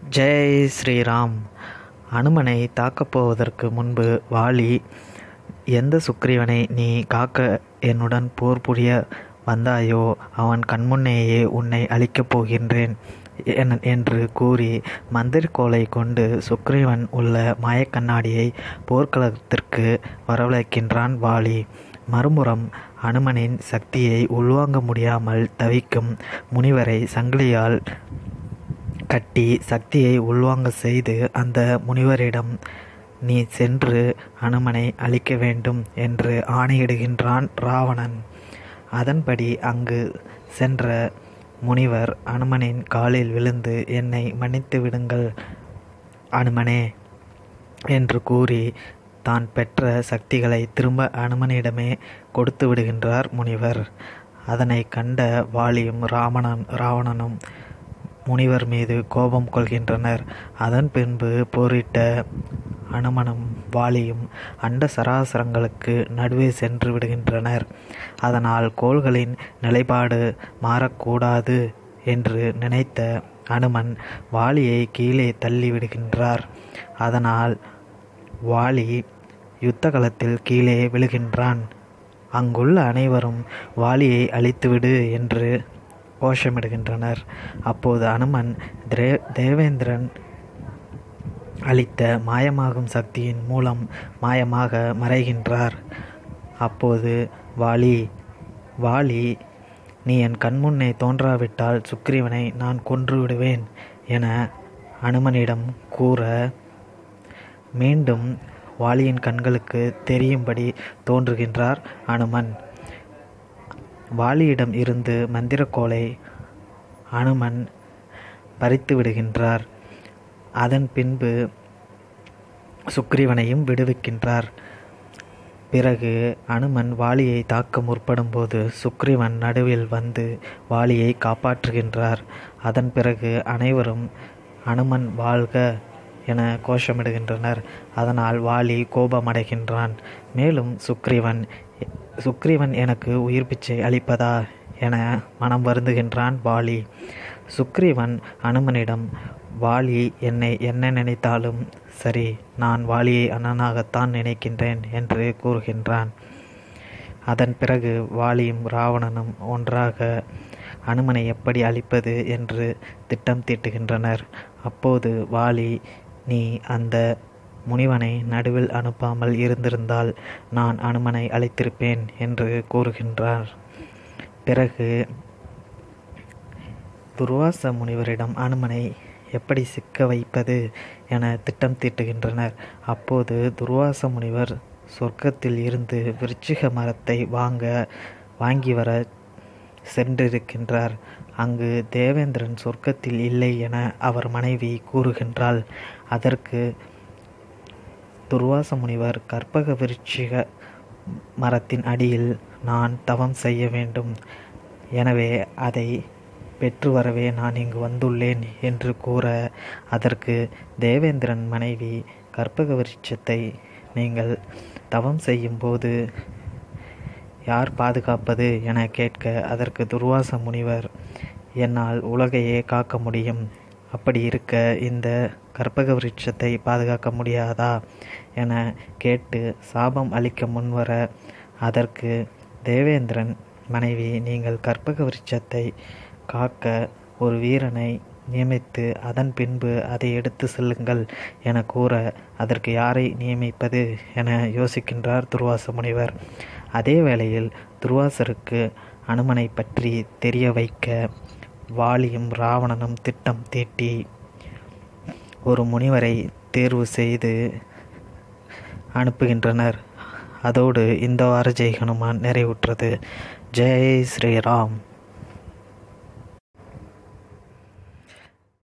ஜெய் ஸ்ரீராம் அனுமனை தாக்கப் போவதற்கு முன்பு வாலி எந்த சுக்கிரீவனை நீ காக்க என்னுடன் போர் புரிய வந்தாயோ அவன் கண்முன்னேயே உன்னை அழிக்கப் போகின்றேன் என்- என்று கூறி மந்திரக்கோலை கொண்டு சுக்கிரீவன் உள்ள மாயக்கண்ணாடியை போர்க்களத்திற்கு வரவழைக்கின்றான் வாலி மறுபுறம் அனுமனின் சக்தியை உள்வாங்க முடியாமல் தவிக்கும் முனிவரை சங்கிலியால் கட்டி சக்தியை உள்வாங்க செய்து அந்த முனிவரிடம் நீ சென்று அனுமனை அழிக்க வேண்டும் என்று ஆணையிடுகின்றான் ராவணன் அதன்படி அங்கு சென்ற முனிவர் அனுமனின் காலில் விழுந்து என்னை மன்னித்து விடுங்கள் அனுமனே என்று கூறி தான் பெற்ற சக்திகளை திரும்ப அனுமனிடமே கொடுத்து விடுகின்றார் முனிவர் அதனை கண்ட வாலியும் ராவணன் ராவணனும் முனிவர் மீது கோபம் கொள்கின்றனர் அதன் பின்பு போரிட்ட அனுமனும் வாலியும் அண்ட சராசரங்களுக்கு நடுவே சென்று விடுகின்றனர் அதனால் கோள்களின் நிலைப்பாடு மாறக்கூடாது என்று நினைத்த அனுமன் வாலியை கீழே தள்ளி விடுகின்றார் அதனால் வாலி யுத்த களத்தில் கீழே விழுகின்றான் அங்குள்ள அனைவரும் வாலியை அழித்துவிடு என்று கோஷமிடுகின்றனர் அப்போது அனுமன் திரே தேவேந்திரன் அளித்த மாயமாகும் சக்தியின் மூலம் மாயமாக மறைகின்றார் அப்போது வாலி வாலி நீ என் கண்முன்னே தோன்றாவிட்டால் சுக்கிரீவனை நான் கொன்று விடுவேன் என அனுமனிடம் கூற மீண்டும் வாலியின் கண்களுக்கு தெரியும்படி தோன்றுகின்றார் அனுமன் வாலியிடம் இருந்து மந்திரக்கோலை அனுமன் பறித்து விடுகின்றார் அதன் பின்பு சுக்ரீவனையும் விடுவிக்கின்றார் பிறகு அனுமன் வாலியை தாக்க முற்படும்போது சுக்ரீவன் நடுவில் வந்து வாலியை காப்பாற்றுகின்றார் அதன் பிறகு அனைவரும் அனுமன் வாழ்க என கோஷமிடுகின்றனர் அதனால் வாலி கோபமடைகின்றான் மேலும் சுக்ரீவன் சுக்ரீவன் எனக்கு உயிர் பிச்சை அளிப்பதா என மனம் வருந்துகின்றான் வாலி சுக்ரீவன் அனுமனிடம் வாலி என்னை என்ன நினைத்தாலும் சரி நான் வாலியை அண்ணனாகத்தான் நினைக்கின்றேன் என்று கூறுகின்றான் அதன் பிறகு வாலியும் ராவணனும் ஒன்றாக அனுமனை எப்படி அழிப்பது என்று திட்டம் தீட்டுகின்றனர் அப்போது வாலி நீ அந்த முனிவனை நடுவில் அனுப்பாமல் இருந்திருந்தால் நான் அனுமனை அழைத்திருப்பேன் என்று கூறுகின்றார் பிறகு துர்வாச முனிவரிடம் அனுமனை எப்படி சிக்க வைப்பது என திட்டம் தீட்டுகின்றனர் அப்போது துர்வாச முனிவர் சொர்க்கத்தில் இருந்து விருச்சிக மரத்தை வாங்க வாங்கி வர சென்றிருக்கின்றார் அங்கு தேவேந்திரன் சொர்க்கத்தில் இல்லை என அவர் மனைவி கூறுகின்றாள் அதற்கு துர்வாச முனிவர் கற்பக விருட்சிக மரத்தின் அடியில் நான் தவம் செய்ய வேண்டும் எனவே அதை பெற்று வரவே நான் இங்கு வந்துள்ளேன் என்று கூற அதற்கு தேவேந்திரன் மனைவி கற்பக விருட்சத்தை நீங்கள் தவம் செய்யும்போது யார் பாதுகாப்பது என கேட்க அதற்கு துர்வாச முனிவர் என்னால் உலகையே காக்க முடியும் அப்படி இருக்க இந்த கற்பக விருட்சத்தை பாதுகாக்க முடியாதா என கேட்டு சாபம் அளிக்க முன்வர அதற்கு தேவேந்திரன் மனைவி நீங்கள் கற்பக விருட்சத்தை காக்க ஒரு வீரனை நியமித்து அதன் பின்பு அதை எடுத்து செல்லுங்கள் என கூற அதற்கு யாரை நியமிப்பது என யோசிக்கின்றார் துர்வாச முனிவர் அதே வேளையில் துர்வாசருக்கு அனுமனை பற்றி தெரிய வைக்க வாலியும் ராவணனும் திட்டம் தீட்டி ஒரு முனிவரை தேர்வு செய்து அனுப்புகின்றனர் அதோடு இந்த வார ஜெய் ஹனுமான் நிறைவுற்றது ஜெய் ஸ்ரீராம்